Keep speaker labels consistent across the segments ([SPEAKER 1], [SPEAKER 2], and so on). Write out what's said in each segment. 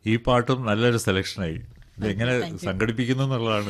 [SPEAKER 1] ഈ പാട്ടും നല്ലൊരു സെലക്ഷനായി ഇതെങ്ങനെ സംഘടിപ്പിക്കുന്നു എന്നുള്ളതാണ്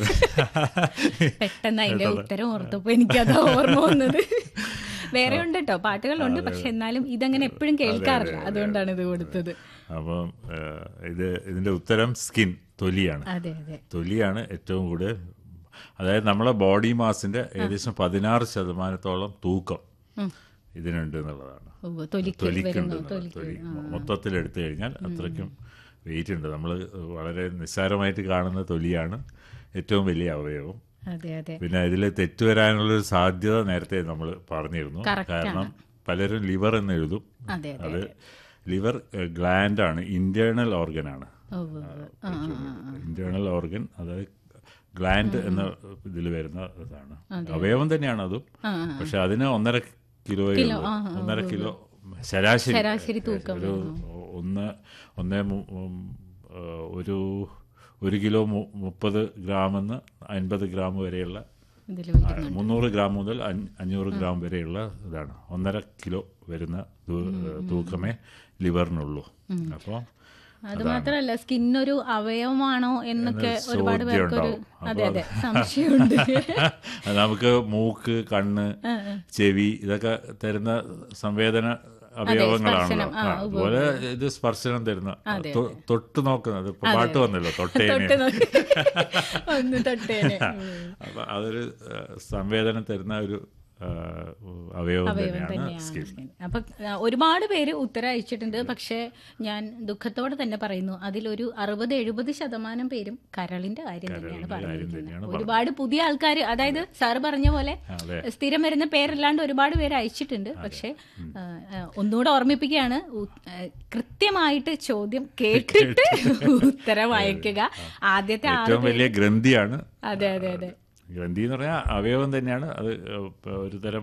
[SPEAKER 2] പെട്ടെന്ന് അതിന്റെ ഉത്തരം ഓർത്തപ്പോ എനിക്കത് ഓർമ്മ വന്നത് വേറെ ഉണ്ട് കേട്ടോ പാട്ടുകളുണ്ട് പക്ഷെ എന്നാലും ഇതങ്ങനെ എപ്പോഴും കേൾക്കാറില്ല അതുകൊണ്ടാണ് ഇത് കൊടുത്തത്
[SPEAKER 1] അപ്പം ഏഹ്, ഇത് ഇതിന്റെ ഉത്തരം സ്കിൻ തൊലിയാണ്
[SPEAKER 2] അതെ അതെ
[SPEAKER 1] തൊലിയാണ് ഏറ്റവും കൂടുതൽ അതായത് നമ്മളെ ബോഡി മാസിന്റെ ഏകദേശം പതിനാറ് ശതമാനത്തോളം തൂക്കം ഇതിനുണ്ട് എന്നുള്ളതാണ്
[SPEAKER 2] ഓ തൊലിക്ക്
[SPEAKER 1] തൊലിക്കുണ്ട്
[SPEAKER 2] വരുന്നു
[SPEAKER 1] എന്നുള്ളത്. തൊലി മൊത്തത്തിൽ എടുത്തു കഴിഞ്ഞാൽ അത്രയ്ക്കും വെയിറ്റ് ഉണ്ട് നമ്മൾ വളരെ നിസ്സാരമായിട്ട് കാണുന്ന തൊലിയാണ് ഏറ്റവും വലിയ അവയവം
[SPEAKER 2] അതെ അതെ
[SPEAKER 1] പിന്നെ ഇതിൽ തെറ്റുവരാനുള്ളൊരു സാധ്യത നേരത്തെ നമ്മൾ പറഞ്ഞിരുന്നു
[SPEAKER 2] Correct
[SPEAKER 1] കാരണം പലരും ലിവർ എന്ന് എഴുതും
[SPEAKER 2] അതെ അതെ
[SPEAKER 1] അത് ലിവർ ഗ്ലാൻഡ് ആണ് ഇന്റേണൽ ഓർഗൻ ആണ്
[SPEAKER 2] ഓ ഓ, ഓ. ആ,
[SPEAKER 1] ഇന്റേണൽ ഓർഗൻ അതായത് ഗ്ലാൻഡ് എന്ന ഇതിൽ വരുന്ന ഇതാണ് അവയവം തന്നെയാണ് അതും
[SPEAKER 2] ആ,
[SPEAKER 1] പക്ഷെ അതിന് ഒന്നര കിലോയേ ഉള്ളൂ. ഒന്നര കിലോ ശരാശരി
[SPEAKER 2] ശരാശരി തൂക്കം
[SPEAKER 1] ഒരു ഒന്ന് ഒന്നേ മു- ഉം, ആ, ഒരു ഒരു കിലോ മു- മുപ്പത് ഗ്രാമെന്ന് അൻപത് ഗ്രാം വരെയുള്ള
[SPEAKER 2] ഇതില്
[SPEAKER 1] ആ, മുന്നൂറ് ഗ്രാം മുതൽ അഞ്ഞ- അഞ്ഞൂറ് ഗ്രാം വരെയുള്ള ഇതാണ് ഒന്നര കിലോ വരുന്ന തൂ- തൂക്കമേ ലിവറിനുള്ളൂ അപ്പോൾ
[SPEAKER 2] അത് മാത്രല്ല സ്കിന്നൊരു അവയവമാണോ എന്നൊക്കെ ഒരുപാട്
[SPEAKER 1] ചോദ്യം
[SPEAKER 2] പേർക്കൊരു
[SPEAKER 1] ഉണ്ടാവും.
[SPEAKER 2] അതെ അതെ സംശയമുണ്ട്
[SPEAKER 1] അത് നമുക്ക് മൂക്ക് കണ്ണ് ചെവി ഇതൊക്കെ തരുന്ന സംവേദന അവയവങ്ങളാണല്ലോ ആ, അതുപോലെ ഇത് സ്പർശനം തരുന്ന തൊ- തൊട്ട് നോക്കുന്നത് ഇപ്പൊ പാട്ട് വന്നല്ലോ തൊട്ടേനെ
[SPEAKER 2] തൊട്ട് നോക്കി ഒന്ന് തൊട്ടേനെ
[SPEAKER 1] അപ്പൊ അതൊരു ആ, സംവേദനം തരുന്ന ഒരു ആ, അവയവം തന്നെയാണ്
[SPEAKER 2] തന്നെയാണ്
[SPEAKER 1] സ്കിൻ
[SPEAKER 2] skin. അപ്പൊ ആ, ഒരുപാട് പേര് ഉത്തരം അയച്ചിട്ടുണ്ട് പക്ഷെ ഞാൻ ദുഃഖത്തോടെ തന്നെ പറയുന്നു അതിലൊരു അറുപത് എഴുപത് ശതമാനം പേരും കരളിന്റെ കാര്യം തന്നെയാണ് പറഞ്ഞിരിക്കുന്നത്
[SPEAKER 1] തന്നെയാണ്
[SPEAKER 2] ഒരുപാട് പുതിയ ആൾക്കാർ അതായത് സാറ് പറഞ്ഞ പോലെ
[SPEAKER 1] അതെ
[SPEAKER 2] സ്ഥിരം വരുന്ന പേരല്ലാണ്ട് ഒരുപാട് പേര് അയച്ചിട്ടുണ്ട് പക്ഷെ ആ, ആ, ഒന്നുകൂടെ ഓർമ്മിപ്പിക്കുകയാണ് ഉ- ആ, കൃത്യമായിട്ട് ചോദ്യം കേട്ടിട്ട് ഉത്തരം അയക്കുക ആദ്യത്തെ ആറ്
[SPEAKER 1] ഏറ്റവും വലിയ ഗ്രന്ഥിയാണ്
[SPEAKER 2] അതെ അതെ അതെ
[SPEAKER 1] ഗ്രന്ഥി എന്ന് പറഞ്ഞാൽ അവയവം തന്നെയാണ് അത് ഇപ്പൊ ഒരു തരം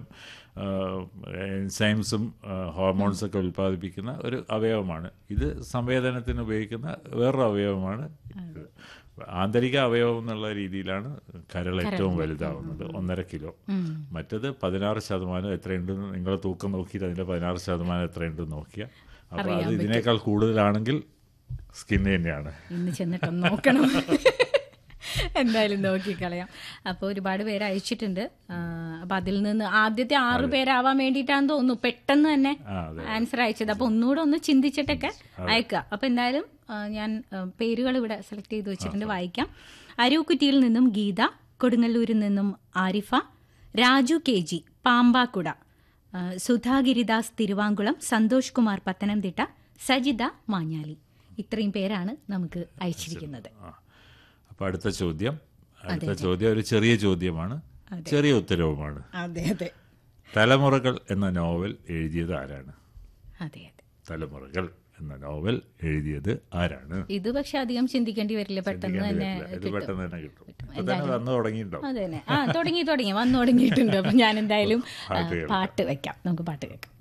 [SPEAKER 1] എൻസൈംസും ഹോർമോൺസ് ഒക്കെ ഉൽപ്പാദിപ്പിക്കുന്ന ഒരു അവയവമാണ് ഇത് സംവേദനത്തിന് ഉപയോഗിക്കുന്ന വേറൊരു അവയവമാണ് ഇത്. ആന്തരിക അവയവം എന്നുള്ള രീതിയിലാണ് കരൾ ഏറ്റവും വലുതാവുന്നത് ഒന്നര കിലോ മറ്റത് പതിനാറ് ശതമാനം എത്രയുണ്ടെന്ന് നിങ്ങൾ തൂക്കം നോക്കിയിട്ട് അതിന്റെ പതിനാറ് ശതമാനം എത്രയുണ്ടെന്ന് നോക്കിയാൽ അപ്പോൾ അത് ഇതിനേക്കാൾ കൂടുതലാണെങ്കിൽ സ്കിൻ തന്നെയാണ്
[SPEAKER 2] ഇന്ന് ചെന്നിട്ടൊന്ന് നോക്കണം എന്തായാലും നോക്കിക്കളയാം അപ്പോൾ ഒരുപാട് പേര് അയച്ചിട്ടുണ്ട് ആ, അപ്പൊ അതിൽ നിന്ന് ആദ്യത്തെ ആറ് പേരാവാൻ വേണ്ടിയിട്ടാന്ന് തോന്നുന്നു പെട്ടെന്ന് തന്നെ
[SPEAKER 1] ആ അതെ
[SPEAKER 2] ആൻസർ അയച്ചത് അപ്പൊ ഒന്നുകൂടെ ഒന്ന് ചിന്തിച്ചിട്ടൊക്കെ അയക്കുക അപ്പൊ എന്തായാലും ആ, ഞാൻ ആ, പേരുകൾ ഇവിടെ സെലക്ട് ചെയ്ത് വെച്ചിട്ടുണ്ട് വായിക്കാം അരൂക്കുറ്റിയിൽ നിന്നും ഗീത കൊടുങ്ങല്ലൂരിൽ നിന്നും ആരിഫ രാജു കെ ജി പാമ്പാക്കുട ആ, സുധാഗിരിദാസ് തിരുവാങ്കുളം സന്തോഷ് കുമാർ പത്തനംതിട്ട സജിത മാഞ്ഞാലി ഇത്രയും പേരാണ് നമുക്ക് അയച്ചിരിക്കുന്നത്
[SPEAKER 1] അപ്പൊ അടുത്ത ചോദ്യം അടുത്ത ചോദ്യം ഒരു ചെറിയ ചോദ്യമാണ് ചെറിയ ഉത്തരവുമാണ്
[SPEAKER 2] അതെ അതെ
[SPEAKER 1] തലമുറകൾ എന്ന നോവൽ എഴുതിയത് ആരാണ്
[SPEAKER 2] അതെ അതെ
[SPEAKER 1] തലമുറകൾ എന്ന നോവൽ എഴുതിയത് ആരാണ്
[SPEAKER 2] ഇത് പക്ഷെ അധികം ചിന്തിക്കേണ്ടി വരില്ല പെട്ടെന്ന് തന്നെ
[SPEAKER 1] ഇത് പെട്ടെന്ന് തന്നെ കിട്ടും ഇപ്പൊ തന്നെ വന്നു തുടങ്ങിയിട്ടുണ്ടാവും
[SPEAKER 2] അതെ തന്നെ ആ തുടങ്ങി തുടങ്ങി വന്നു തുടങ്ങിയിട്ടുണ്ട് അപ്പൊ ഞാൻ എന്തായാലും ആ,
[SPEAKER 1] പാട്ട് കേൾക്കാം.
[SPEAKER 2] പാട്ട് വെക്കാം നമുക്ക് പാട്ട് കേൾക്കാം